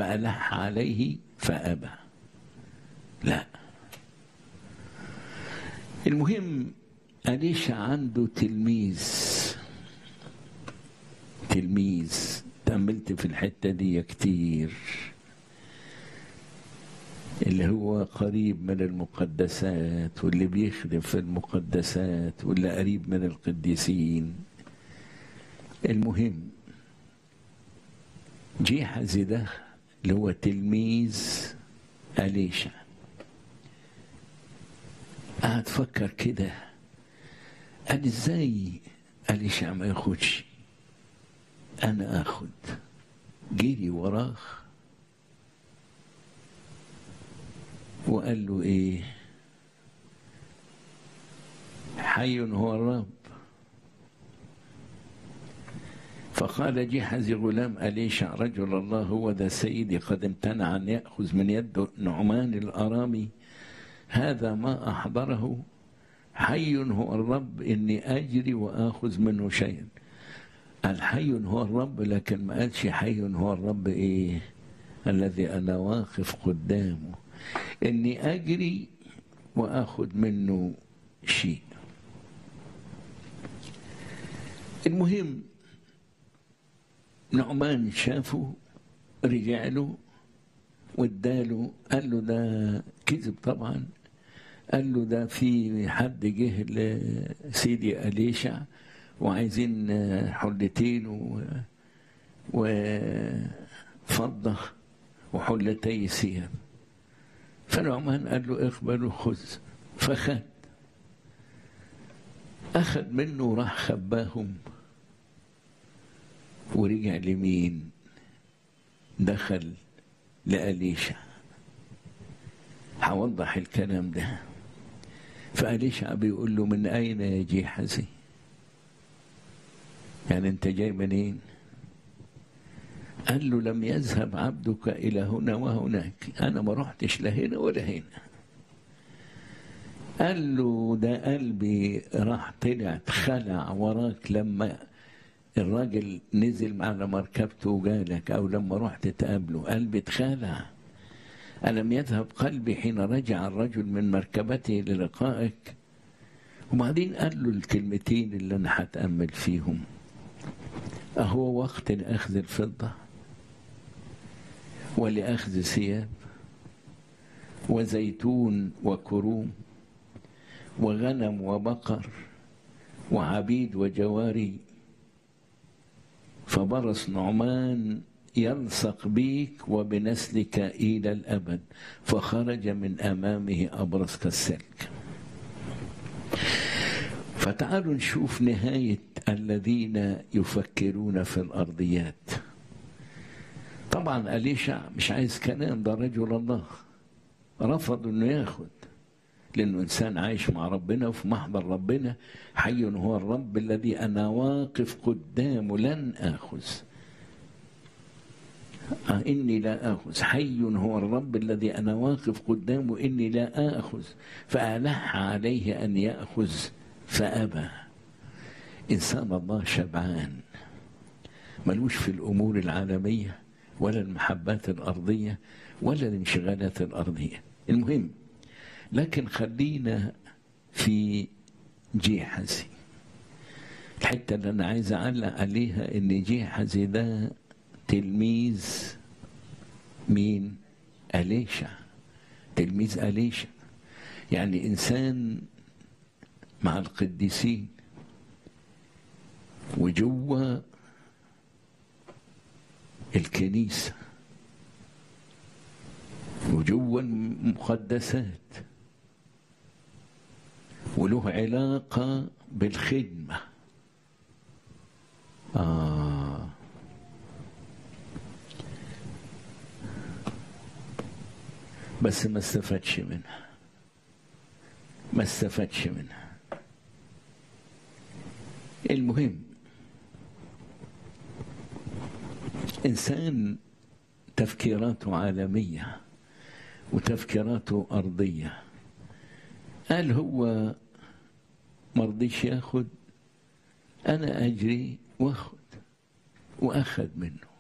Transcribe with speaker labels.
Speaker 1: فألح عليه فأبى لا المهم أليشع عنده تلميذ تلميذ تأملت في الحتة دي كتير اللي هو قريب من المقدسات واللي بيخدم في المقدسات واللي قريب من القديسين المهم جيحزي ده اللي هو تلميذ أليشع قعد فكر كده قال ازاي أليشع ما ياخدش أنا آخد جري وراه وقال له إيه حي هو الرب فقال جحز غلام أليشع رجل الله هو ذا سيدي قد امتنع أن يأخذ من يد نعمان الأرامي هذا ما أحضره حي هو الرب إني أجري وآخذ منه شيئا الحي هو الرب لكن ما قالش حي هو الرب إيه الذي أنا واقف قدامه إني أجري وآخذ منه شيء المهم نعمان شافه رجع له واداله قال له ده كذب طبعا قال له ده في حد جه لسيدي أليشع وعايزين حلتين و... وفضة وحلتي ثياب فنعمان قال له اقبل وخذ فخد أخذ منه وراح خباهم ورجع لمين دخل لأليشع هوضح الكلام ده فأليشع بيقول له من أين يا جيحزي يعني أنت جاي منين قال له لم يذهب عبدك إلى هنا وهناك أنا ما رحتش لا هنا ولا هنا قال له ده قلبي راح طلع خلع وراك لما الراجل نزل على مركبته وجالك او لما رحت تقابله قلبي اتخلع ألم يذهب قلبي حين رجع الرجل من مركبته للقائك وبعدين قال له الكلمتين اللي أنا هتأمل فيهم أهو وقت لأخذ الفضة ولأخذ ثياب وزيتون وكروم وغنم وبقر وعبيد وجواري فبرص نعمان يلصق بيك وبنسلك إلى الأبد فخرج من أمامه أبرص كالسلك فتعالوا نشوف نهاية الذين يفكرون في الأرضيات طبعا أليشع مش عايز كلام ده رجل الله رفض انه ياخد لانه انسان عايش مع ربنا وفي محضر ربنا حي هو الرب الذي انا واقف قدامه لن اخذ آه إني لا آخذ حي هو الرب الذي أنا واقف قدامه إني لا آخذ فألح عليه أن يأخذ فأبى إنسان الله شبعان ملوش في الأمور العالمية ولا المحبات الأرضية ولا الانشغالات الأرضية المهم لكن خلينا في جيحزي الحتة اللي أنا عايز أعلق عليها إن جيحزي ده تلميذ مين أليشع تلميذ أليشع يعني إنسان مع القديسين وجوه الكنيسة وجوه المقدسات وله علاقة بالخدمة آه بس ما استفادش منها ما استفادش منها المهم انسان تفكيراته عالميه وتفكيراته ارضيه قال هو مرضيش ياخد انا اجري واخد واخد منه